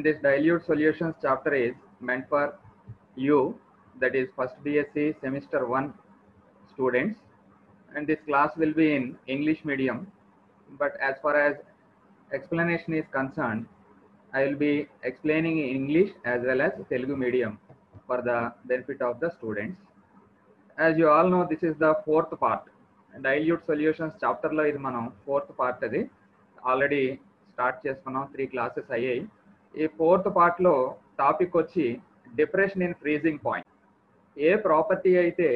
this dilute solutions chapter is meant for you that is first bsc semester 1 students and this class will be in english medium but as far as explanation is concerned i will be explaining in english as well as telugu medium for the benefit of the students as you all know this is the fourth part dilute solutions chapter లో ఇది మనం fourth part అది already start చేసుకున్నాం three classes అయ్యాయి ఈ fourth పార్ట్లో topic వచ్చి depression in freezing point ఏ ప్రాపర్టీ అయితే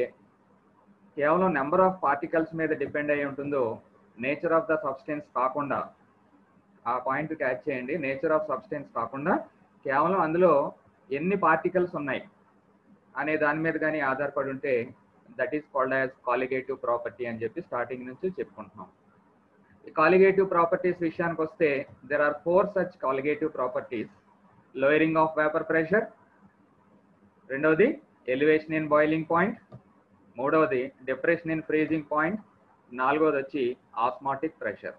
కేవలం నెంబర్ ఆఫ్ పార్టికల్స్ మీద డిపెండ్ అయి ఉంటుందో నేచర్ ఆఫ్ ద సబ్స్టెన్స్ కాకుండా ఆ పాయింట్ క్యాచ్ చేయండి నేచర్ ఆఫ్ సబ్స్టెన్స్ కాకుండా కేవలం అందులో ఎన్ని పార్టికల్స్ ఉన్నాయి అనే దాని మీద కానీ ఆధారపడి ఉంటే that is called as colligative property అని చెప్పి స్టార్టింగ్ నుంచి చెప్పుకుంటున్నాం ఈ కాలిగేటివ్ ప్రాపర్టీస్ విషయానికి వస్తే there are four such colligative properties lowering of vapour pressure రెండవది ఎలివేషన్ ఇన్ బాయిలింగ్ పాయింట్ మూడవది డిప్రెషన్ ఇన్ ఫ్రీజింగ్ పాయింట్ నాలుగవది వచ్చి ఆస్మాటిక్ ప్రెషర్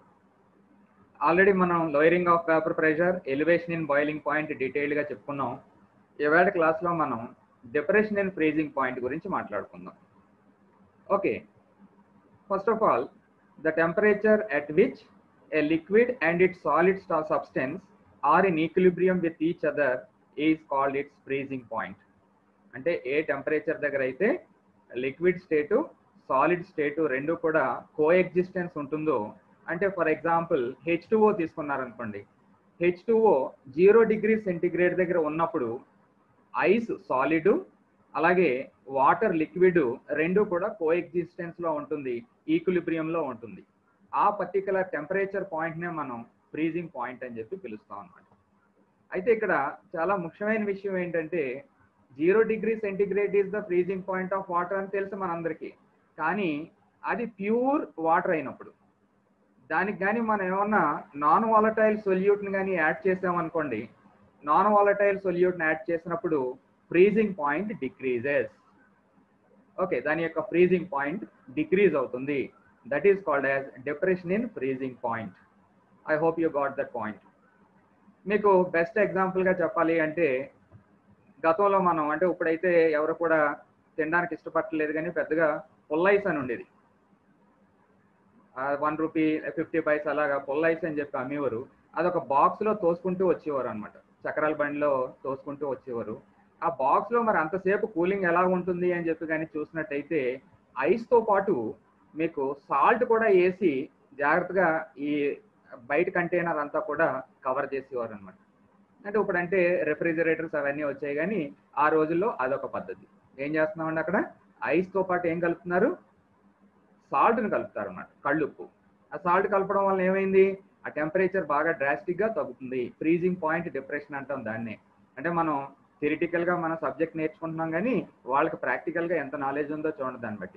ఆల్రెడీ మనం lowering of vapour pressure elevation in boiling point డీటెయిల్గా చెప్పుకున్నాం ఇవాళ క్లాస్లో మనం డిప్రెషన్ ఇన్ ఫ్రీజింగ్ పాయింట్ గురించి మాట్లాడుకుందాం okay first of all the temperature at which a liquid and its solid substance are in equilibrium with each other is called its freezing point అంటే ఏ temperature దగ్గర అయితే లిక్విడ్ స్టేటు solid స్టేటు రెండు కూడా కో coexistence ఉంటుందో అంటే for example H two O తీసుకున్నారనుకోండి H two O zero degree centigrade దగ్గర ఉన్నప్పుడు ఐస్ సాలిడ్ అలాగే వాటర్ లిక్విడ్ రెండు కూడా కో ఎగ్జిస్టెన్స్ లో ఉంటుంది ఈక్విలిబ్రియంలో ఉంటుంది ఆ పర్టికులర్ టెంపరేచర్ పాయింట్నే మనం ఫ్రీజింగ్ పాయింట్ అని చెప్పి పిలుస్తాం అనమాట అయితే ఇక్కడ చాలా ముఖ్యమైన విషయం ఏంటంటే zero degree centigrade is the freezing point of water అని తెలుసు మనందరికీ కానీ అది ప్యూర్ వాటర్ అయినప్పుడు దానికి కానీ మనం ఏమన్నా నాన్ వాలటైల్ సొల్యూట్ని కానీ యాడ్ చేసామనుకోండి నాన్ వాలటైల్ సొల్యూట్ని యాడ్ చేసినప్పుడు ఫ్రీజింగ్ పాయింట్ డిక్రీజెస్ ఓకే దాని యొక్క ఫ్రీజింగ్ పాయింట్ డిక్రీజ్ అవుతుంది that is called as depression in freezing point I hope you got that point మీకు బెస్ట్ ఎగ్జాంపుల్గా చెప్పాలి అంటే గతంలో మనం అంటే ఇప్పుడైతే ఎవరు కూడా తినడానికి ఇష్టపడలేదు కానీ పెద్దగా పుల్లైస్ అని ఉండేది వన్ రూపీ ఫిఫ్టీ పైస్ అలాగా పుల్లైస్ అని చెప్పి అమ్మేవారు అదొక బాక్స్లో తోసుకుంటూ వచ్చేవారు అనమాట చక్రాల బండిలో తోసుకుంటూ వచ్చేవారు ఆ బాక్స్ లో మరి అంతసేపు కూలింగ్ ఎలా ఉంటుంది అని చెప్పి కానీ చూసినట్టయితే ఐస్ తో పాటు మీకు సాల్ట్ కూడా వేసి జాగ్రత్తగా ఈ బయట కంటైనర్ అంతా కూడా కవర్ చేసేవారు అనమాట అంటే ఇప్పుడంటే రెఫ్రిజిరేటర్స్ అవన్నీ వచ్చాయి కానీ ఆ రోజుల్లో అదొక పద్ధతి ఏం చేస్తున్నామండి అక్కడ ఐస్ తో పాటు ఏం కలుపుతున్నారు సాల్ట్ని కలుపుతారు అన్నమాట కళ్ళుప్పు ఆ సాల్ట్ కలపడం వల్ల ఏమైంది ఆ టెంపరేచర్ బాగా డ్రాస్టిక్ గా తగ్గుతుంది ఫ్రీజింగ్ పాయింట్ డిప్రెషన్ అంటాం దాన్నే అంటే మనం థిరిటికల్ గా మన సబ్జెక్ట్ నేర్చుకుంటున్నాం కానీ వాళ్ళకి ప్రాక్టికల్ గా ఎంత నాలెడ్జ్ ఉందో చూడండి దాన్ని బట్టి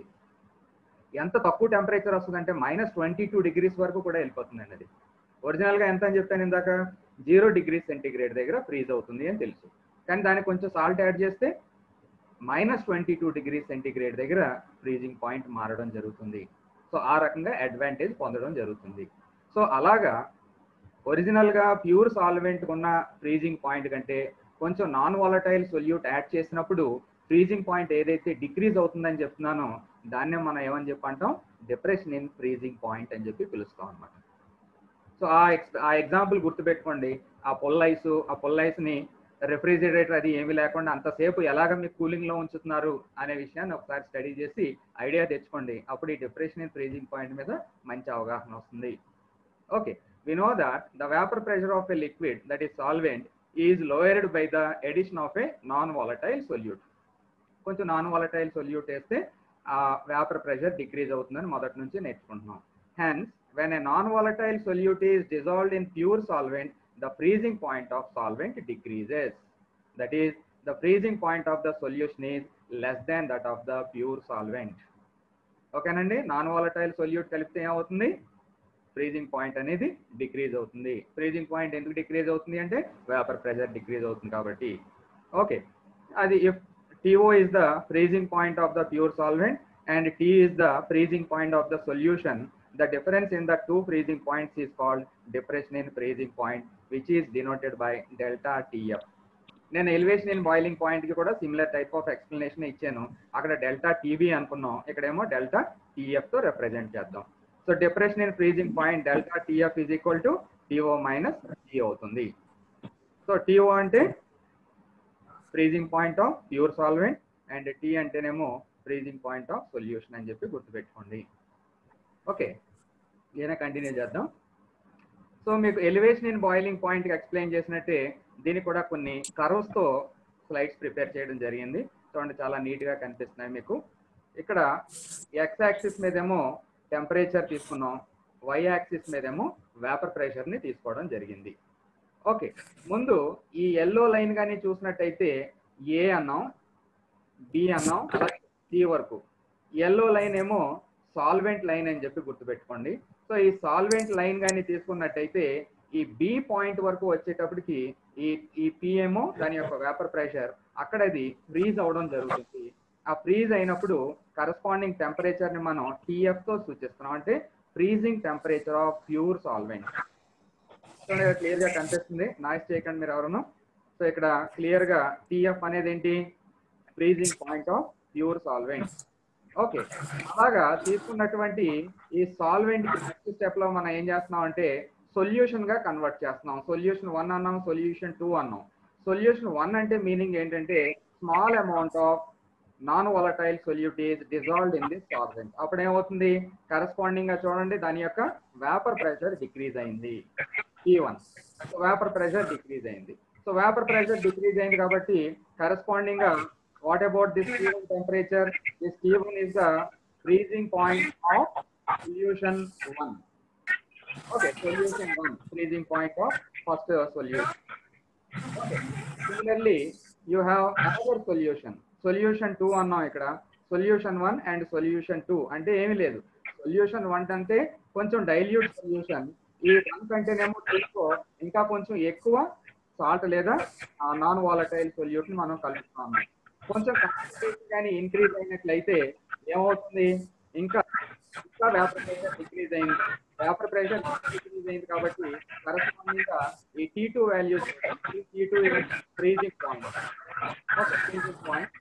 ఎంత తక్కువ టెంపరేచర్ వస్తుందంటే మైనస్ ట్వంటీ టూ డిగ్రీస్ వరకు కూడా వెళ్ళిపోతుందండి అది ఒరిజినల్ గా ఎంత అని చెప్పాను ఇందాక జీరో డిగ్రీ సెంటిగ్రేడ్ దగ్గర ఫ్రీజ్ అవుతుంది అని తెలుసు కానీ దానికి కొంచెం సాల్ట్ యాడ్ చేస్తే minus twenty two degree centigrade దగ్గర ఫ్రీజింగ్ పాయింట్ మారడం జరుగుతుంది సో ఆ రకంగా అడ్వాంటేజ్ పొందడం జరుగుతుంది సో అలాగా ఒరిజినల్గా ప్యూర్ సాల్వెంట్ ఉన్న ఫ్రీజింగ్ పాయింట్ కంటే కొంచెం నాన్ వాలటైల్ సొల్యూట్ యాడ్ చేసినప్పుడు ఫ్రీజింగ్ పాయింట్ ఏదైతే డిక్రీజ్ అవుతుందని చెప్తున్నానో దాన్నే మనం ఏమని చెప్పి అంటాం డిప్రెషన్ ఇన్ ఫ్రీజింగ్ పాయింట్ అని చెప్పి పిలుస్తాం అనమాట సో ఆ ఎక్స్ ఆ ఎగ్జాంపుల్ గుర్తుపెట్టుకోండి ఆ పొల్లైస్ ఆ పొల్లైస్ని రెఫ్రిజిరేటర్ అది ఏమి లేకుండా అంతసేపు ఎలాగ మీకు కూలింగ్లో ఉంచుతున్నారు అనే విషయాన్ని ఒకసారి స్టడీ చేసి ఐడియా తెచ్చుకోండి అప్పుడు ఈ డిప్రెషన్ ఇన్ ఫ్రీజింగ్ పాయింట్ మీద మంచి అవగాహన వస్తుంది okay we know that the vapour pressure of a liquid that is solvent is lowered by the addition of a non volatile solute కొంచెం నాన్ వాలటైల్ సొల్యూట్ వేస్తే ఆ వేపర్ ప్రెషర్ డిక్రీజ్ అవుతుందని మొదటి నుంచి నేర్చుకుంటున్నాం hence when a non volatile solute is dissolved in pure solvent the freezing point of solvent decreases. That is, the freezing point of the solution is less than that of the pure solvent. ఓకేనండి non volatile solute కలిపితే ఏమవుతుంది freezing point అనేది decrease అవుతుంది freezing point ఎందుకు decrease అవుతుంది అంటే vapour pressure decrease అవుతుంది కాబట్టి ఓకే అది if T O is the freezing point of the pure solvent and T is the freezing point of the solution the difference in the two freezing points is called depression in freezing point which is denoted by delta tf నేను elevation in boiling point కి కూడా similar type of explanation ఇచ్చాను అక్కడ delta TB అనుకున్నాం ఇక్కడేమో delta TF తో represent చేద్దాం so depression in freezing point delta TF is equal to T O minus T అవుతుంది సో టీఓ అంటే freezing point of pure solvent and T అంటేనేమో freezing point of solution అని చెప్పి గుర్తుపెట్టుకోండి ఓకే ఈయన కంటిన్యూ చేద్దాం సో మీకు elevation in boiling point explain చేసినట్టే దీనికి కూడా కొన్ని కర్వ్స్ తో స్లైడ్స్ ప్రిపేర్ చేయడం జరిగింది చూడండి చాలా నీట్ గా కనిపిస్తున్నాయి మీకు ఇక్కడ ఎక్స్ యాక్సిస్ మీదేమో టెంపరేచర్ తీసుకున్నాం వై యాక్సిస్ మీదేమో వేపర్ ప్రెషర్ ని తీసుకోవడం జరిగింది ఓకే ముందు ఈ ఎల్లో లైన్ కానీ చూసినట్టయితే ఏ అన్నాం బి అన్నాం సి వరకు ఎల్లో లైన్ ఏమో సాల్వెంట్ లైన్ అని చెప్పి గుర్తుపెట్టుకోండి సో ఈ సాల్వెంట్ లైన్ కానీ తీసుకున్నట్టయితే ఈ బి పాయింట్ వరకు వచ్చేటప్పటికి ఈ ఈ పిఏమో దాని యొక్క వేపర్ ప్రెషర్ అక్కడ అది ఫ్రీజ్ అవడం జరుగుతుంది ఆ ఫ్రీజ్ అయినప్పుడు కరస్పాండింగ్ టెంపరేచర్ ని మనం టీఎఫ్ తో సూచిస్తున్నాం అంటే freezing temperature of pure solvent clear గా కనిపిస్తుంది నాయిస్ చేయకండి మీరు ఎవరును సో ఇక్కడ క్లియర్ గా టీఎఫ్ అనేది ఏంటి freezing point of pure solvent okay అలాగా తీసుకున్నటువంటి ఈ సాల్వెంట్ నెక్స్ట్ స్టెప్ లో మనం ఏం చేస్తున్నాం అంటే సొల్యూషన్ గా కన్వర్ట్ చేస్తున్నాం సొల్యూషన్ వన్ అన్నాం సొల్యూషన్ టూ అన్నాం సొల్యూషన్ వన్ అంటే మీనింగ్ ఏంటంటే small amount of non volatile solute is dissolved in this solvent అప్పుడు ఏమవుతుంది కరస్పాండింగ్ గా చూడండి దాని యొక్క వేపర్ ప్రెషర్ డిక్రీజ్ అయింది T one vapour pressure decrease అయింది సో వేపర్ ప్రెషర్ డిక్రీజ్ అయింది కాబట్టి కరస్పాండింగ్ గా what about this T1 temperature? This T1 is the freezing point of solution 1. Okay, solution 1, freezing point of first uh, solution. Okay, similarly, you have another solution. Solution 2 అన్నాం ఇక్కడ solution one and solution two అంటే ఏమీ లేదు solution one అంటే కొంచెం dilute solution ఈ one కంటేనేమో తీసుకో ఇంకా కొంచెం ఎక్కువ సాల్ట్ లేదా నాన్ వాలటైల్ సొల్యూట్ ని మనం కలుపుతున్నాం కొంచెం కాన్సన్ట్రేషన్ కానీ ఇంక్రీజ్ అయినట్లయితే ఏమవుతుంది ఇంకా ఇంకా వేపర్ ప్రెషర్ డిక్రీజ్ అయింది వేపర్ ప్రెషర్ డిక్రీజ్ అయింది కాబట్టి కరెస్పాండింగ్ గా ఈ T two values T two freezing point freezing point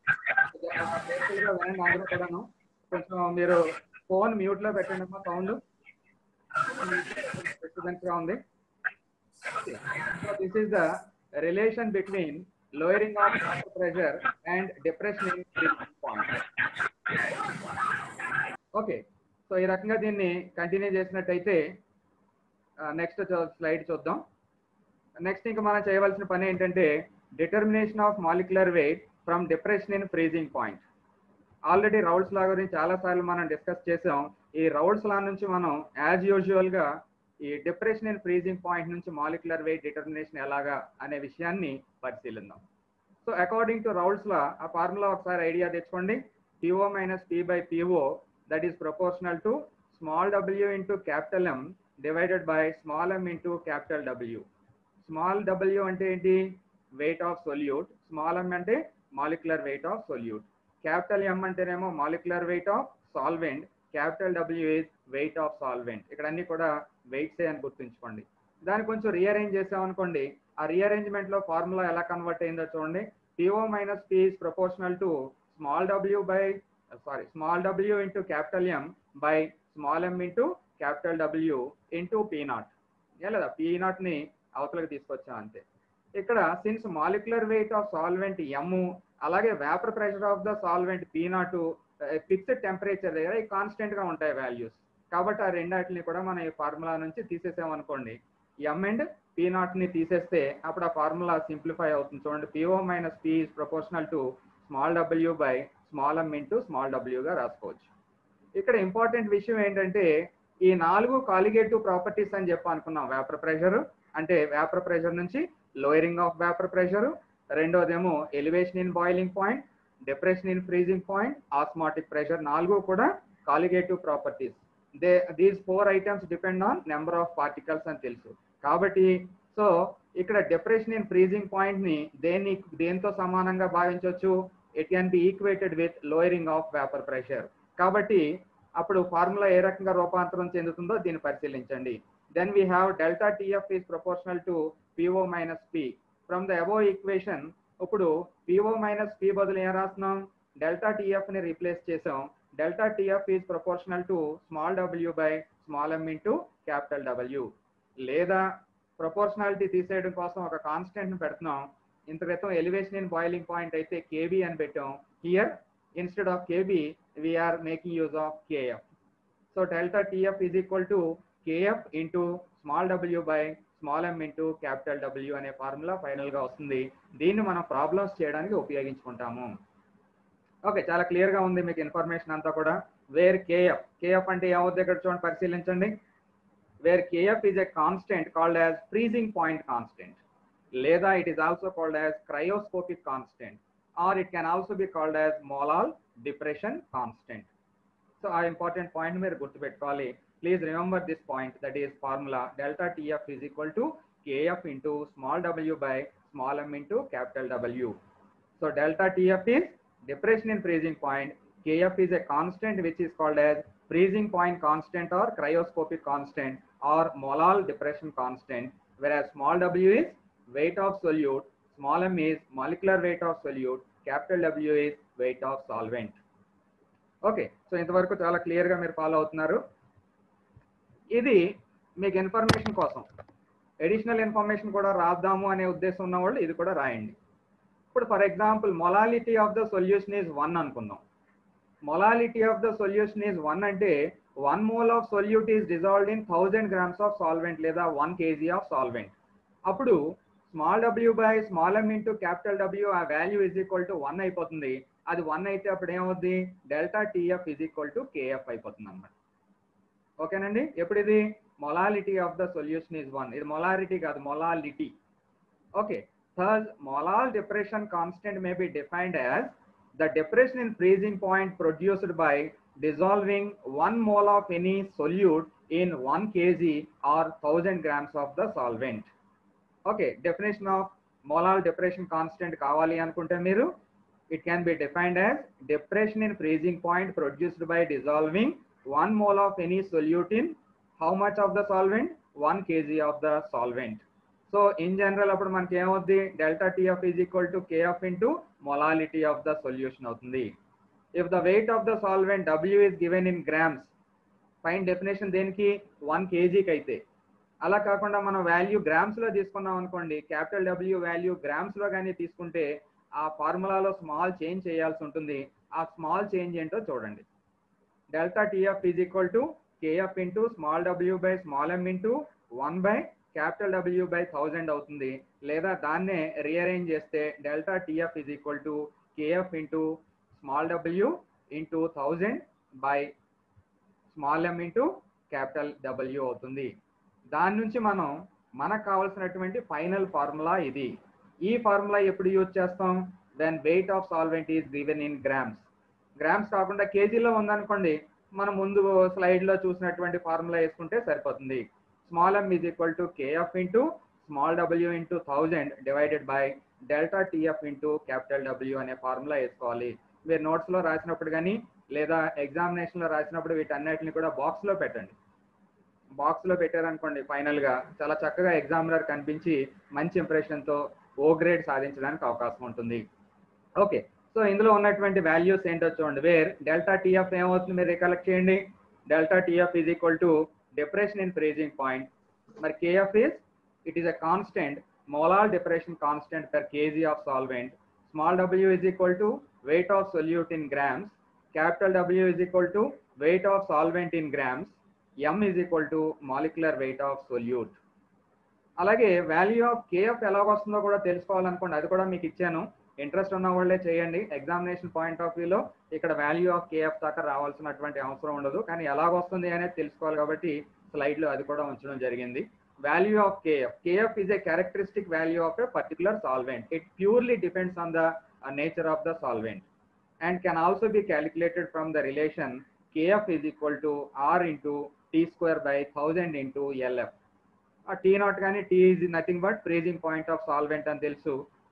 వినండి అందరూ కూడాను కొంచెం మీరు ఫోన్ మ్యూట్ లో పెట్టండి అమ్మా సౌండ్ డిస్టర్బెన్స్ గా ఉంది so this is the relation between lowering of water pressure and depression in freezing point. Okay so ఈ రకంగా దీన్ని కంటిన్యూ చేసినట్టయితే నెక్స్ట్ స్లైడ్ చూద్దాం నెక్స్ట్ ఇంకా మనం చేయవలసిన పని ఏంటంటే determination of molecular weight from depression in freezing point already Raoult's law గురించి చాలా సార్లు మనం డిస్కస్ చేసాం ఈ రౌల్స్ లా నుంచి మనం యాజ్ యూజువల్ గా ఈ డిప్రెషన్ ఇన్ ఫ్రీజింగ్ పాయింట్ నుంచి మాలిక్యులర్ వెయిట్ డిటర్మినేషన్ ఎలాగా అనే విషయాన్ని పరిశీలిద్దాం so according to Raoult's law ఆ ఫార్ములా ఒకసారి ఐడియా తెచ్చుకోండి P O minus P by P O that is proportional to small W into capital M divided by small M into capital W small W అంటే ఏంటి weight of solute small M అంటే molecular weight of solute capital M అంటేనేమో molecular weight of solvent capital W is weight of solvent ఇక్కడ అన్ని కూడా weights అని గుర్తుంచుకోండి దాన్ని కొంచెం రీఅరేంజ్ చేసామనుకోండి ఆ రీఅరేంజ్మెంట్ లో ఫార్ములా ఎలా కన్వర్ట్ అయిందో చూడండి P O minus P is proportional to small W by sorry small W into capital M by small M into capital W into P naught లేదా పీ నాట్ ని అవతలకు తీసుకొచ్చాం అంతే ఇక్కడ since molecular weight of solvent M అలాగే vapour pressure of the solvent P naught fixed temperature దగ్గర constant గా ఉంటాయి వాల్యూస్ కాబట్టి ఆ రెండాటిని కూడా మనం ఈ ఫార్ములా నుంచి తీసేసామనుకోండి ఎం అండ్ పీ నాట్ ని తీసేస్తే అప్పుడు ఆ ఫార్ములా సింప్లిఫై అవుతుంది చూడండి P O minus P is proportional to small W by small M into small డబ్ల్యూగా రాసుకోవచ్చు ఇక్కడ ఇంపార్టెంట్ విషయం ఏంటంటే ఈ నాలుగు కాలిగేటివ్ ప్రాపర్టీస్ అని చెప్పి అనుకున్నాం వేపర్ ప్రెషర్ అంటే వేపర్ ప్రెషర్ నుంచి లోయరింగ్ ఆఫ్ వేపర్ ప్రెషర్ రెండోదేమో elevation in boiling point depression in freezing point osmotic pressure నాలుగు కూడా colligative properties they these four items depend on number of particles అని తెలుసు కాబట్టి సో ఇక్కడ డిప్రెషన్ ఇన్ ఫ్రీజింగ్ పాయింట్ ని దేన్ని దేంతో సమానంగా భావించవచ్చు it can be equated with lowering of vapour pressure కాబట్టి అప్పుడు ఫార్ములా ఏ రకంగా రూపాంతరం చెందుతుందో దీన్ని పరిశీలించండి then we have delta TF is proportional to P O minus P from the above equation ఇప్పుడు పిఓ మైనస్ పి బదులు ఏం రాస్తున్నాం డెల్టా టీఎఫ్ ని రీప్లేస్ చేసాం delta TF is proportional to small W by small M into capital W లేదా proportionality తీసేయడం కోసం ఒక కాన్స్టెంట్ ని పెడుతున్నాం ఇంత క్రితం ఎలివేషన్ ఇన్ బాయిలింగ్ పాయింట్ అయితే కేబీ అని పెట్టాం here instead of KB we're making use of KF so delta TF is equal to KF into small W by small M into capital W అనే formula final గా వస్తుంది దీన్ని మనం problems చేయడానికి ఉపయోగించుకుంటాము ఓకే చాలా క్లియర్ గా ఉంది మీకు ఇన్ఫర్మేషన్ అంతా కూడా వేర్ కేఎఫ్ కేఎఫ్ అంటే ఏమవుతుంది ఇక్కడ చూడండి పరిశీలించండి where KF is a constant called as freezing point constant లేదా it is also called as cryoscopic constant or it can also be called as molal depression constant so uh important point మీరు గుర్తుపెట్టుకోవాలి please remember this point that is formula delta TF is equal to KF into small W by small M into capital W so delta TF is depression in freezing point. Kf is a constant which is called as freezing point constant or cryoscopic constant or molal depression constant, whereas small w is weight of solute, small m is molecular weight of solute, capital W is weight of solvent. Okay so ఇంతవరకు చాలా క్లియర్గా మీరు follow అవుతున్నారు ఇది మీకు information కోసం additional information కూడా రాద్దాము అనే ఉద్దేశం ఉన్న వాళ్ళు ఇది కూడా రాయండి ఇప్పుడు for example molality of the solution is one అనుకుందాం molality of the solution is one అంటే one mole of solute is dissolved in thousand grams of solvent లేదా వన్ కేజీ ఆఫ్ సాల్వెంట్ అప్పుడు small W by small M into capital W ఆ value is equal to one అయిపోతుంది అది one అయితే అప్పుడు ఏమవుద్ది delta TF is equal to KF అయిపోతుంది అనమాట ఓకేనండి ఎప్పుడు ఇది molality of the solution is one ఇది మొలారిటీ కాదు molality okay Thus, molal depression constant may be defined as the depression in freezing point produced by dissolving 1 mole of any solute in 1 kg or 1000 grams of the solvent. Okay, definition of molal depression constant kavali anukunte meeru it can be defined as depression in freezing point produced by dissolving 1 mole of any solute in how much of the solvent 1 kg of the solvent. So in general అప్పుడు మనకి ఏమవుద్ది delta TF is equal to KF into molality of the solution అవుతుంది if the weight of the solvent W is given in grams fine definition దేనికి one కేజీకి అయితే అలా కాకుండా మనం వాల్యూ గ్రామ్స్ లో తీసుకున్నాం అనుకోండి క్యాపిటల్ డబ్ల్యూ వాల్యూ గ్రామ్స్ లో కానీ తీసుకుంటే ఆ ఫార్ములాలో స్మాల్ చేంజ్ చేయాల్సి ఉంటుంది ఆ స్మాల్ చేంజ్ ఏంటో చూడండి delta TF is equal to KF into small W by small M into one by capital W by thousand అవుతుంది లేదా దాన్నే రీఅరేంజ్ చేస్తే delta TF is equal to KF into small W into thousand by small M into capital W అవుతుంది దాని నుంచి మనం మనకు కావాల్సినటువంటి ఫైనల్ ఫార్ములా ఇది ఈ ఫార్ములా ఎప్పుడు యూజ్ చేస్తాం then weight of solvent is given in grams grams కాకుండా కేజీలో ఉందనుకోండి మనం ముందు స్లైడ్లో చూసినటువంటి ఫార్ములా వేసుకుంటే సరిపోతుంది small M is equal to KF into small W into thousand divided by delta TF into capital W అనే ఫార్ములా వేసుకోవాలి మీరు నోట్స్లో రాసినప్పుడు కానీ లేదా ఎగ్జామినేషన్లో రాసినప్పుడు వీటన్నిటిని కూడా బాక్స్లో పెట్టండి బాక్స్లో పెట్టారనుకోండి ఫైనల్గా చాలా చక్కగా ఎగ్జామినర్ కనిపించి మంచి ఇంప్రెషన్తో ఓ గ్రేడ్ సాధించడానికి అవకాశం ఉంటుంది ఓకే సో ఇందులో ఉన్నటువంటి వాల్యూస్ ఏంటో చూడండి వేర్ డెల్టా టీఎఫ్ ఏమవుతుంది మీరు రికలెక్ట్ చేయండి delta TF is equal to depression in freezing point. But KF is, it is a constant, molar depression constant per kg of solvent. Small w is equal to weight of solute in grams. Capital W is equal to weight of solvent in grams. M is equal to molecular weight of solute. అలాగే value of KF ఎలాగ వస్తుందో కూడా తెలుసుకోవాలనుకోండి అది కూడా మీకు ఇచ్చాను interest ఉన్న వాళ్ళే చేయండి ఎగ్జామినేషన్ పాయింట్ ఆఫ్ వ్యూలో ఇక్కడ వాల్యూ ఆఫ్ కేఎఫ్ దాకా రావాల్సినటువంటి అవసరం ఉండదు కానీ ఎలాగ వస్తుంది అనేది తెలుసుకోవాలి కాబట్టి స్లైడ్లో అది కూడా ఉంచడం జరిగింది value of KF KF is a characteristic value of a particular solvent it purely depends on the nature of the solvent and can also be calculated from the relation KF is equal to R into T square by thousand into LF uh T nought కానీ T is nothing but freezing point of solvent అని తెలుసు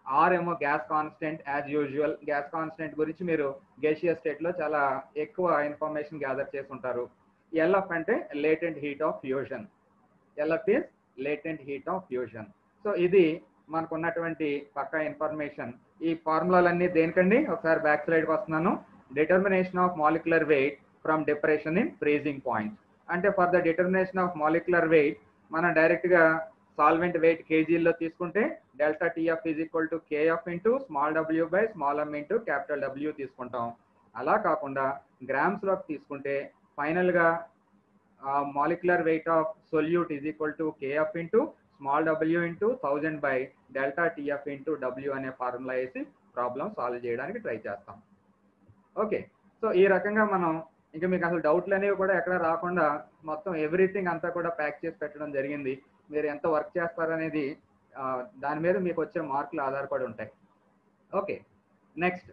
R ఏమో gas constant as usual gas constant గురించి మీరు gaseous స్టేట్లో చాలా ఎక్కువ information gather చేసి ఉంటారు ఎల్ఎఫ్ అంటే latent heat of fusion LF is latent heat of fusion so ఇది మనకు ఉన్నటువంటి పక్కా ఇన్ఫర్మేషన్ ఈ ఫార్ములాలన్నీ దేనికండి ఒకసారి బ్యాక్ సైడ్కి వస్తున్నాను determination of molecular weight from depression in freezing point అంటే for the determination of molecular weight మనం డైరెక్ట్గా సాల్వెంట్ వెయిట్ కేజీల్లో తీసుకుంటే delta TF is equal to KF into small W by small M into capital W తీసుకుంటాం అలా కాకుండా గ్రామ్స్లోకి తీసుకుంటే ఫైనల్గా molecular weight of solute is equal to KF into small W into thousand by delta TF into W అనే formula వేసి problem solve చేయడానికి try చేస్తాం ఓకే సో ఈ రకంగా మనం ఇంకా మీకు అసలు డౌట్లు అనేవి కూడా ఎక్కడ రాకుండా మొత్తం ఎవ్రీథింగ్ అంతా కూడా ప్యాక్ చేసి పెట్టడం జరిగింది మీరు ఎంత వర్క్ చేస్తారనేది దాని మీద మీకు వచ్చే మార్కులు ఆధారపడి ఉంటాయి ఓకే నెక్స్ట్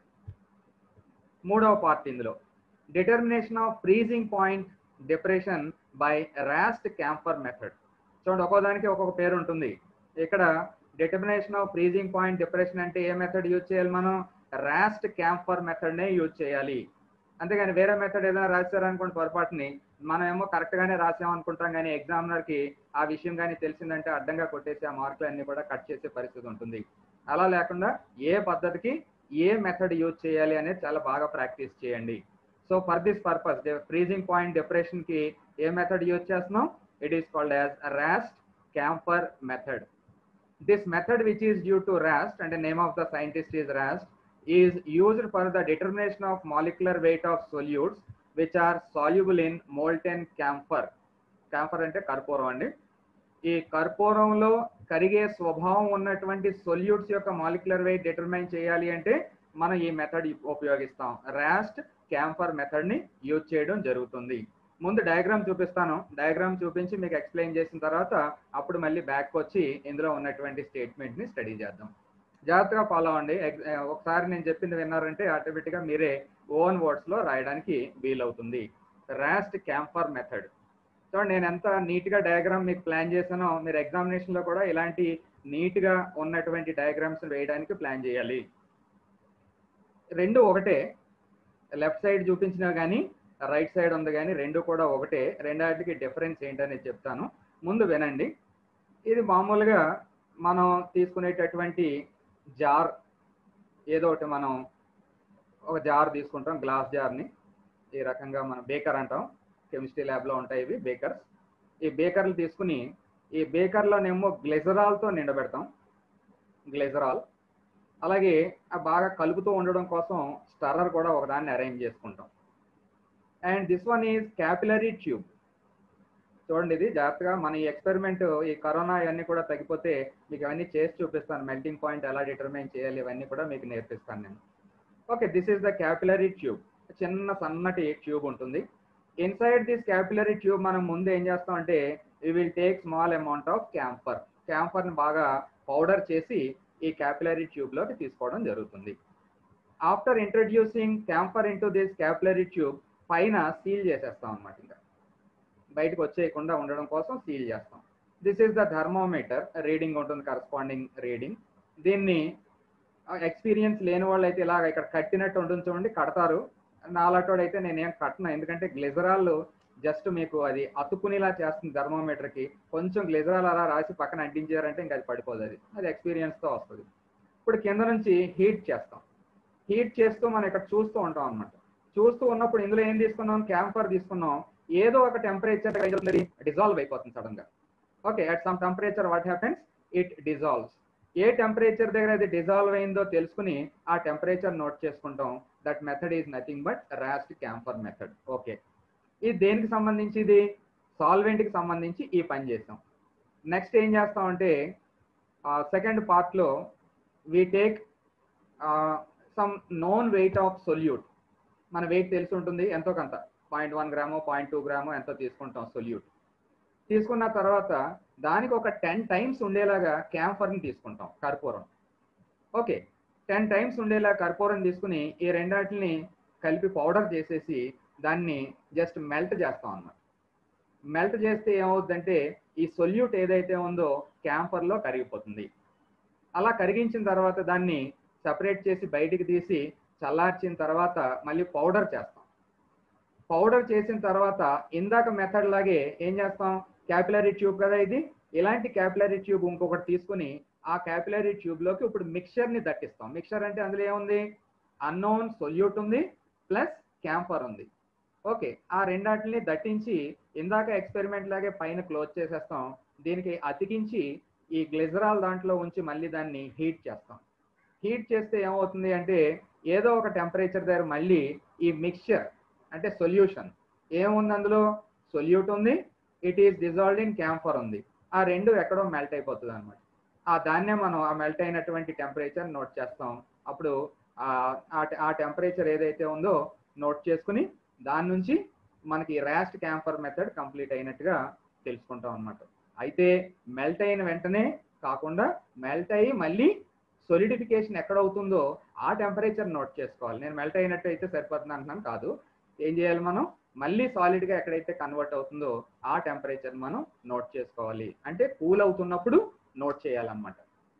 మూడవ పార్ట్ ఇందులో determination of freezing point depression by Rast camphor method చూడండి ఒక్కోదానికి ఒక్కొక్క పేరు ఉంటుంది ఇక్కడ determination of freezing point depression అంటే ఏ మెథడ్ యూజ్ చేయాలి మనం రాస్ట్ క్యాంపర్ మెథడ్నే యూజ్ చేయాలి అంతేగాని వేరే మెథడ్ ఏదైనా రాశారనుకోండి పొరపాటుని మనం ఏమో కరెక్ట్ గానే రాసామనుకుంటాం కానీ ఎగ్జామినర్ కి ఆ విషయం కానీ తెలిసిందంటే అడ్డంగా కొట్టేసి ఆ మార్కులు అన్ని కూడా కట్ చేసే పరిస్థితి ఉంటుంది అలా లేకుండా ఏ పద్ధతికి ఏ మెథడ్ యూజ్ చేయాలి అనేది చాలా బాగా ప్రాక్టీస్ చేయండి so for this purpose freezing point depression కి ఏ మెథడ్ యూజ్ చేస్తున్నాం it is called as Rast camphor method this method which is due to Rast అంటే name of the scientist is Rast is used for the determination of molecular weight of solutes which are soluble in molten camphor. Camphor అంటే కర్పూరం అండి ఈ కర్పూరంలో కరిగే స్వభావం ఉన్నటువంటి solutes యొక్క molecular weight determine చేయాలి అంటే మనం ఈ మెథడ్ ఉపయోగిస్తాం రాస్ట్ క్యాంఫర్ మెథడ్ ని యూజ్ చేయడం జరుగుతుంది ముందు డయాగ్రామ్ చూపిస్తాను డయాగ్రామ్ చూపించి మీకు ఎక్స్ప్లెయిన్ చేసిన తర్వాత అప్పుడు మళ్ళీ బ్యాక్ వచ్చి ఇందులో ఉన్నటువంటి స్టేట్మెంట్ ని స్టడీ చేద్దాం జాగ్రత్తగా ఫాలో అవ్వండి ఒకసారి నేను చెప్పింది విన్నారంటే ఆటోమేటిక్గా మీరే ఓన్ వర్డ్స్లో రాయడానికి వీలవుతుంది రాస్ట్ క్యాంఫర్ మెథడ్ చూడండి నేను ఎంత నీట్గా డయాగ్రామ్ మీకు ప్లాన్ చేశానో మీరు ఎగ్జామినేషన్లో కూడా ఇలాంటి నీట్గా ఉన్నటువంటి డయాగ్రామ్స్ వేయడానికి ప్లాన్ చేయాలి రెండు ఒకటే లెఫ్ట్ సైడ్ చూపించినా కానీ రైట్ సైడ్ ఉంది కానీ రెండు కూడా ఒకటే రెండాటికి డిఫరెన్స్ ఏంటనేది చెప్తాను ముందు వినండి ఇది మామూలుగా మనం తీసుకునేటటువంటి జార్ ఏదో ఒకటి మనం ఒక జార్ తీసుకుంటాం గ్లాస్ జార్ని ఈ రకంగా మనం బేకర్ అంటాం కెమిస్ట్రీ ల్యాబ్లో ఉంటాయి ఇవి బేకర్స్ ఈ బేకర్లు తీసుకుని ఈ బేకర్లోనేమో గ్లెజరాల్తో నిండబెడతాం గ్లెజరాల్ అలాగే ఆ బాగా కలుపుతూ ఉండడం కోసం స్టర్రర్ కూడా ఒకదాన్ని అరేంజ్ చేసుకుంటాం and this one is capillary tube చూడండి ఇది జాగ్రత్తగా మన ఈ ఎక్స్పెరిమెంట్ ఈ కరోనా ఇవన్నీ కూడా తగ్గిపోతే మీకు అవన్నీ చేసి చూపిస్తాను మెల్టింగ్ పాయింట్ ఎలా డిటర్మైన్ చేయాలి ఇవన్నీ కూడా మీకు నేర్పిస్తాను నేను okay this is the capillary tube చిన్న సన్నటి ట్యూబ్ ఉంటుంది ఇన్సైడ్ దిస్ క్యాపిలరీ ట్యూబ్ మనం ముందు ఏం చేస్తాం అంటే we will take small amount of camphor క్యాంఫర్ని బాగా పౌడర్ చేసి ఈ క్యాపిలరీ ట్యూబ్లోకి తీసుకోవడం జరుగుతుంది after introducing camphor into this capillary tube పైన సీల్ చేసేస్తాం అనమాట ఇంకా బయటకు వచ్చేయకుండా ఉండడం కోసం సీల్ చేస్తాం this is the thermometer reading ఉంటుంది కరస్పాండింగ్ రీడింగ్ దీన్ని ఎక్స్పీరియన్స్ లేని వాళ్ళు అయితే ఇలాగ ఇక్కడ కట్టినట్టు ఉంటుంది చూడండి కడతారు నాలాటోడు అయితే నేనేం కట్టను ఎందుకంటే గ్లిజరాల్ జస్ట్ మీకు అది అతుకునేలా చేస్తుంది థర్మోమీటర్కి కొంచెం గ్లిజరాల్ అలా రాసి పక్కన అంటించారంటే ఇంకా అది పడిపోదు అది అది ఎక్స్పీరియన్స్తో వస్తుంది ఇప్పుడు కింద నుంచి హీట్ చేస్తాం హీట్ చేస్తూ మనం ఇక్కడ చూస్తూ ఉంటాం అనమాట చూస్తూ ఉన్నప్పుడు ఇందులో ఏం తీసుకున్నాం క్యాంఫర్ తీసుకున్నాం ఏదో ఒక టెంపరేచర్ డిజాల్వ్ అయిపోతుంది సడన్ గా okay at some temperature what happens it dissolves ఏ టెంపరేచర్ దగ్గర అది డిజాల్వ్ అయిందో తెలుసుకుని ఆ టెంపరేచర్ నోట్ చేసుకుంటాం that method is nothing but Rast camphor method okay ఇది దేనికి సంబంధించి ఇది సాల్వెంట్కి సంబంధించి ఈ పని చేస్తాం నెక్స్ట్ ఏం చేస్తాం అంటే సెకండ్ పార్ట్లో we take some known weight of solute మన వెయిట్ తెలిసి ఉంటుంది ఎంతో కొంత point one gram point two gram ఎంతో తీసుకుంటాం సొల్యూట్ తీసుకున్న తర్వాత దానికి ఒక టెన్ టైమ్స్ ఉండేలాగా క్యాంఫర్ని తీసుకుంటాం కర్పూరం ఓకే టెన్ టైమ్స్ ఉండేలా కర్పూరం తీసుకుని ఈ రెండాటిని కలిపి పౌడర్ చేసేసి దాన్ని జస్ట్ మెల్ట్ చేస్తాం అన్నమాట మెల్ట్ చేస్తే ఏమవుతుందంటే ఈ సొల్యూట్ ఏదైతే ఉందో క్యాంఫర్లో కరిగిపోతుంది అలా కరిగించిన తర్వాత దాన్ని సపరేట్ చేసి బయటికి తీసి చల్లార్చిన తర్వాత మళ్ళీ పౌడర్ చేస్తాం పౌడర్ చేసిన తర్వాత ఇందాక మెథడ్ లాగే ఏం చేస్తాం క్యాపిలరీ ట్యూబ్ కదా ఇది ఇలాంటి క్యాపిలరీ ట్యూబ్ ఇంకొకటి తీసుకుని ఆ క్యాపిలరీ ట్యూబ్ లోకి ఇప్పుడు మిక్చర్ ని దట్టిస్తాం మిక్చర్ అంటే అందులో ఏముంది అన్నోన్ సొల్యూట్ ఉంది ప్లస్ క్యాంపర్ ఉంది ఓకే ఆ రెండాటిని దట్టించి ఇందాక ఎక్స్పెరిమెంట్ లాగే పైన క్లోజ్ చేసేస్తాం దీనికి అతికించి ఈ గ్లిజరాల్ దాంట్లో ఉంచి మళ్ళీ దాన్ని హీట్ చేస్తాం హీట్ చేస్తే ఏమవుతుంది అంటే ఏదో ఒక టెంపరేచర్ దగ్గర మళ్ళీ ఈ మిక్చర్ అంటే సొల్యూషన్ ఏముంది అందులో సొల్యూట్ ఉంది it is dissolved in camphor ఉంది ఆ రెండు ఎక్కడో మెల్ట్ అయిపోతుంది అనమాట ఆ దాన్నే మనం ఆ మెల్ట్ అయినటువంటి టెంపరేచర్ నోట్ చేస్తాం అప్పుడు ఆ టెంపరేచర్ ఏదైతే ఉందో నోట్ చేసుకుని దాని నుంచి మనకి ర్యాస్ట్ క్యాంఫర్ మెథడ్ కంప్లీట్ అయినట్టుగా తెలుసుకుంటాం అనమాట అయితే మెల్ట్ అయిన వెంటనే కాకుండా మెల్ట్ అయ్యి మళ్ళీ సొలిడిఫికేషన్ ఎక్కడ అవుతుందో ఆ టెంపరేచర్ నోట్ చేసుకోవాలి నేను మెల్ట్ అయినట్టు అయితే సరిపోతుంది అంటున్నాను కాదు ఏం చేయాలి మనం మళ్ళీ సాలిడ్ గా ఎక్కడైతే కన్వర్ట్ అవుతుందో ఆ టెంపరేచర్ మనం నోట్ చేసుకోవాలి అంటే కూల్ అవుతున్నప్పుడు నోట్ చేయాలన్నమాట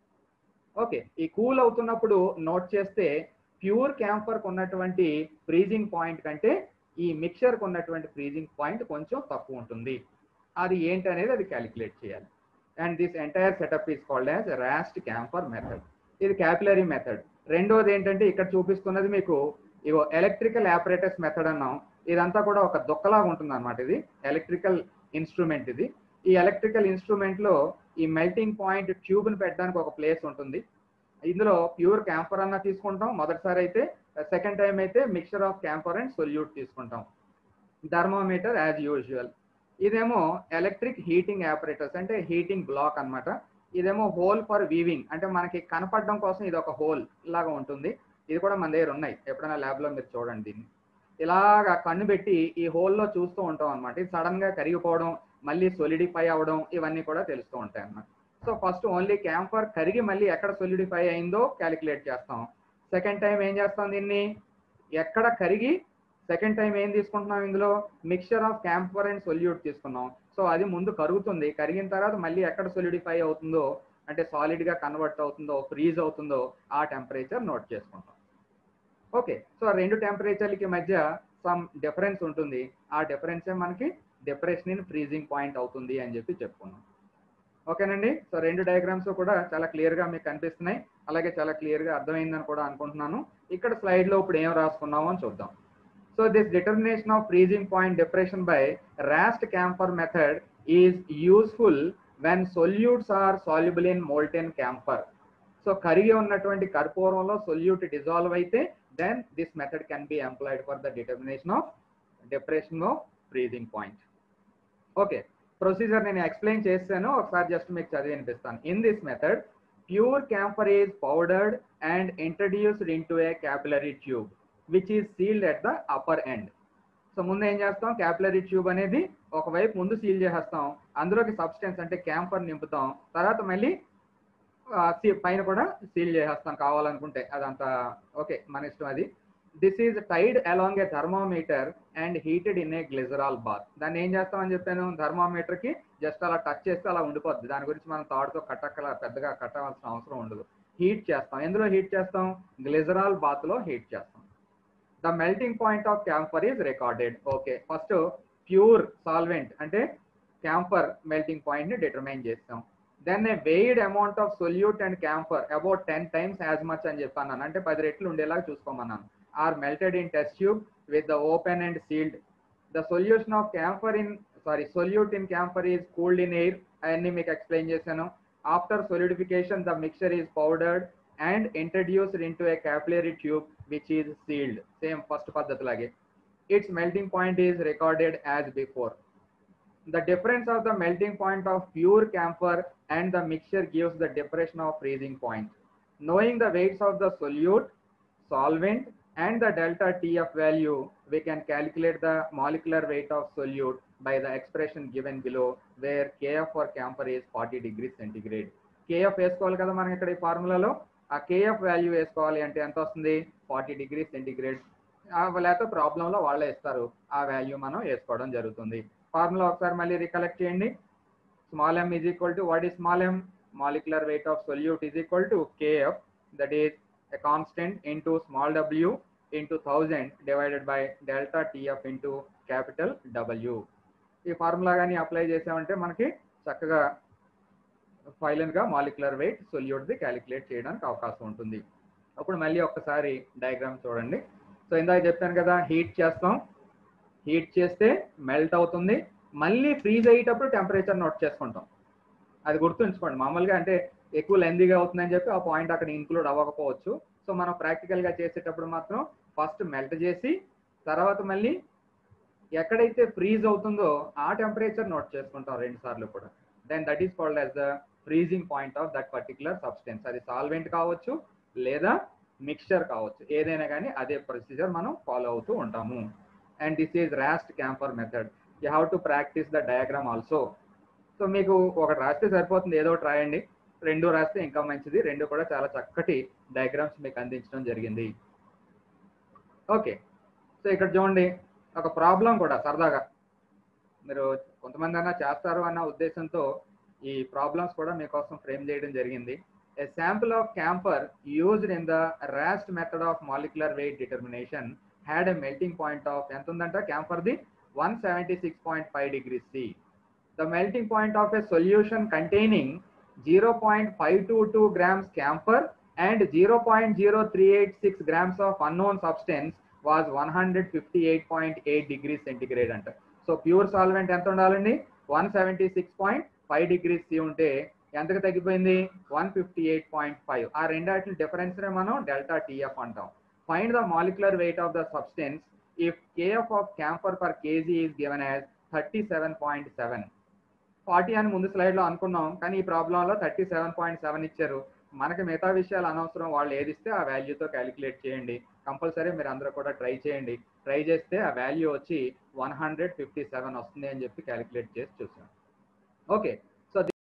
ఓకే ఈ కూల్ అవుతున్నప్పుడు నోట్ చేస్తే ప్యూర్ క్యాంఫర్ ఉన్నటువంటి ఫ్రీజింగ్ పాయింట్ కంటే ఈ మిక్చర్ ఉన్నటువంటి ఫ్రీజింగ్ పాయింట్ కొంచెం తక్కువ ఉంటుంది అది ఏంటి అనేది అది క్యాలిక్యులేట్ చేయాలి and this entire setup is called as Rast camphor method ఇది క్యాపిలరీ మెథడ్ రెండోది ఏంటంటే ఇక్కడ చూపిస్తున్నది మీకు ఇగో ఎలక్ట్రికల్ ఆపరేటర్స్ మెథడ్ అన్నాం ఇదంతా కూడా ఒక దొక్కలాగా ఉంటుంది అనమాట ఇది ఎలక్ట్రికల్ ఇన్స్ట్రుమెంట్ ఇది ఈ ఎలక్ట్రికల్ ఇన్స్ట్రుమెంట్ లో ఈ మెల్టింగ్ పాయింట్ ట్యూబ్ ని పెట్టడానికి ఒక ప్లేస్ ఉంటుంది ఇందులో ప్యూర్ క్యాంఫర్ అన్న తీసుకుంటాం మొదటిసారి అయితే సెకండ్ టైం అయితే mixture of camphor and solute తీసుకుంటాం థర్మోమీటర్ యాజ్ యూజువల్ ఇదేమో ఎలక్ట్రిక్ హీటింగ్ ఆపరేటర్స్ అంటే హీటింగ్ బ్లాక్ అన్నమాట ఇదేమో హోల్ ఫర్ వీవింగ్ అంటే మనకి కనపడడం కోసం ఇది ఒక హోల్ లాగా ఉంటుంది ఇది కూడా మన దగ్గర ఉన్నాయి ఎప్పుడైనా ల్యాబ్ లో మీరు చూడండి దీన్ని ఇలాగా కన్ను పెట్టి ఈ హోల్లో చూస్తూ ఉంటాం అనమాట ఇది సడన్ గా కరిగిపోవడం మళ్ళీ సొలిడిఫై అవ్వడం ఇవన్నీ కూడా తెలుస్తూ ఉంటాయి అన్నమాట సో ఫస్ట్ ఓన్లీ క్యాంఫర్ కరిగి మళ్ళీ ఎక్కడ సొలిడిఫై అయిందో క్యాలిక్యులేట్ చేస్తాం సెకండ్ టైం ఏం చేస్తాం దీన్ని ఎక్కడ కరిగి సెకండ్ టైం ఏం తీసుకుంటున్నాం ఇందులో mixture of camphor and solute తీసుకున్నాం సో అది ముందు కరుగుతుంది కరిగిన తర్వాత మళ్ళీ ఎక్కడ సొలిడిఫై అవుతుందో అంటే సాలిడ్ గా కన్వర్ట్ అవుతుందో ఫ్రీజ్ అవుతుందో ఆ టెంపరేచర్ నోట్ చేసుకుంటాం ఓకే సో రెండు టెంపరేచర్లకి మధ్య సమ్ డిఫరెన్స్ ఉంటుంది ఆ డిఫరెన్సే మనకి డిప్రెషన్ ఇన్ ఫ్రీజింగ్ పాయింట్ అవుతుంది అని చెప్పి చెప్పుకున్నాం ఓకేనండి సో రెండు డయాగ్రామ్స్ కూడా చాలా క్లియర్ గా మీకు కనిపిస్తున్నాయి అలాగే చాలా క్లియర్ గా అర్థమైందని కూడా అనుకుంటున్నాను ఇక్కడ స్లైడ్ లో ఇప్పుడు ఏం రాసుకున్నామో అని చూద్దాం so this determination of freezing point depression by Rast camphor method is useful when solutes are soluble in molten camphor so కరిగి ఉన్నటువంటి కర్పూరంలో సొల్యూట్ డిజాల్వ్ అయితే then this method can be employed for the determination of depression of freezing point okay procedure నేను explain చేస్తాను ఒకసారి just మీకు చదివి వినిపిస్తాను in this method pure camphor is powdered and introduced into a capillary tube which is sealed at the upper end so ముందు ఏం చేస్తాం capillary tube అనేది ఒకవైపు ముందు సీల్ చేసేస్తాం అందులోకి సబ్స్టెన్స్ అంటే క్యాంఫర్ నింపుతాం తర్వాత మళ్ళీ పైన కూడా సీల్ చేసేస్తాం కావాలనుకుంటే అదంతా ఓకే మన ఇష్టం అది this is tied along a thermometer and heated in a glycerol bath దాన్ని ఏం చేస్తామని చెప్పాను థర్మోమీటర్ కి జస్ట్ అలా టచ్ చేస్తే అలా ఉండిపోద్ది దాని గురించి మనం తాడుతో కట్టక్కల పెద్దగా కట్టవలసిన అవసరం ఉండదు హీట్ చేస్తాం ఎందులో హీట్ చేస్తాం గ్లిజరాల్ బాత్ లో హీట్ చేస్తాం the melting point of camphor is recorded okay first pure solvent అంటే క్యాంఫర్ మెల్టింగ్ పాయింట్ ని డిటర్మైన్ చేస్తాం then a weighed amount of solute and camphor about ten times as much అని చెప్పాను అంటే పది రెట్లు ఉండేలాగా చూసుకోమన్నాను are melted in test tube with the open and sealed the solution of camphor in sorry solute in camphor is cooled in air అవన్నీ మీకు explain చేశాను after solidification the mixture is powdered and introduced into a capillary tube which is sealed same first పద్ధతి లాగే its melting point is recorded as before the difference of the melting point of pure camphor and the mixture gives the depression of freezing point. Knowing the weights of the solute, solvent, and the delta TF value, we can calculate the molecular weight of solute by the expression given below, where KF for camphor is 40 degrees centigrade. KF వేసుకోవాలి కదా మనం ఇక్కడ ఈ ఫార్ములాలో ఆ KF value వేసుకోవాలి అంటే ఎంత వస్తుంది ఫార్టీ డిగ్రీ సెంటిగ్రేడ్ లేకపోతే ప్రాబ్లంలో వాళ్ళే ఇస్తారు ఆ వాల్యూ మనం వేసుకోవడం జరుగుతుంది ఫార్ములా ఒకసారి మళ్ళీ రికలెక్ట్ చేయండి small M is equal to what ఈ small M molecular weight of solute is equal to kf that is a constant into small w into 1000 divided by delta tf into capital W ఈ formula కానీ apply చేసామంటే మనకి చక్కగా ఫైనల్గా molecular wait సొల్యూట్ది calculate చేయడానికి అవకాశం ఉంటుంది అప్పుడు మళ్ళీ ఒక్కసారి డయాగ్రామ్ చూడండి సో ఇందాక చెప్పాను కదా హీట్ చేస్తాం హీట్ చేస్తే మెల్ట్ అవుతుంది మళ్ళీ ఫ్రీజ్ అయ్యేటప్పుడు టెంపరేచర్ నోట్ చేసుకుంటాం అది గుర్తుంచుకోండి మామూలుగా అంటే ఎక్కువ లెందీగా అవుతుందని చెప్పి ఆ పాయింట్ అక్కడ ఇంక్లూడ్ అవ్వకపోవచ్చు సో మనం ప్రాక్టికల్గా చేసేటప్పుడు మాత్రం ఫస్ట్ మెల్ట్ చేసి తర్వాత మళ్ళీ ఎక్కడైతే ఫ్రీజ్ అవుతుందో ఆ టెంపరేచర్ నోట్ చేసుకుంటాం రెండు సార్లు కూడా then that is called as the freezing point of that particular substance అది సాల్వెంట్ కావచ్చు లేదా మిక్స్చర్ కావచ్చు ఏదైనా కానీ అదే ప్రొసీజర్ మనం ఫాలో అవుతూ ఉంటాము and this is Rast camphor method you have to practice the diagram also so మీకు ఒకటి రాస్తే సరిపోతుంది ఏదో ఒకటి రాయండి రెండు రాస్తే ఇంకా మంచిది రెండు కూడా చాలా చక్కటి డయాగ్రామ్స్ మీకు అందించడం జరిగింది ఓకే సో ఇక్కడ చూడండి ఒక ప్రాబ్లం కూడా సరదాగా మీరు కొంతమంది అన్నా చేస్తారు అన్న ఉద్దేశంతో ఈ ప్రాబ్లమ్స్ కూడా మీకోసం ఫ్రేమ్ చేయడం జరిగింది A sample of camphor used in the RAST method of molecular weight determination had a melting point of ఎంత ఉందంట camphor the 176.5 degrees C. The melting point of a solution containing 0.522 grams camphor and 0.0386 grams of unknown substance was 158.8 degrees centigrade అంట so pure solvent ఎంత ఉండాలండి one seventy six point five degrees C ఉంటే ఎంతకు తగ్గిపోయింది one fifty eight point five ఆ రెండాటి difference మనం delta TF అంటాం find the molecular weight of the substance if KF of camphor per KG is given as thirty seven point seven forty అని ముందు slide లో అనుకున్నాం కానీ ఈ ప్రాబ్లంలో థర్టీ సెవెన్ పాయింట్ సెవెన్ ఇచ్చారు మనకి మిగతా విషయాలు అనవసరం వాళ్ళు ఏది ఇస్తే ఆ వాల్యూతో క్యాలిక్యులేట్ చేయండి కంపల్సరీ మీరు అందరూ కూడా ట్రై చేయండి ట్రై చేస్తే ఆ వాల్యూ వచ్చి వన్ హండ్రెడ్ ఫిఫ్టీ సెవెన్ వస్తుంది అని చెప్పి క్యాలిక్యులేట్ చేసి చూసాం ఓకే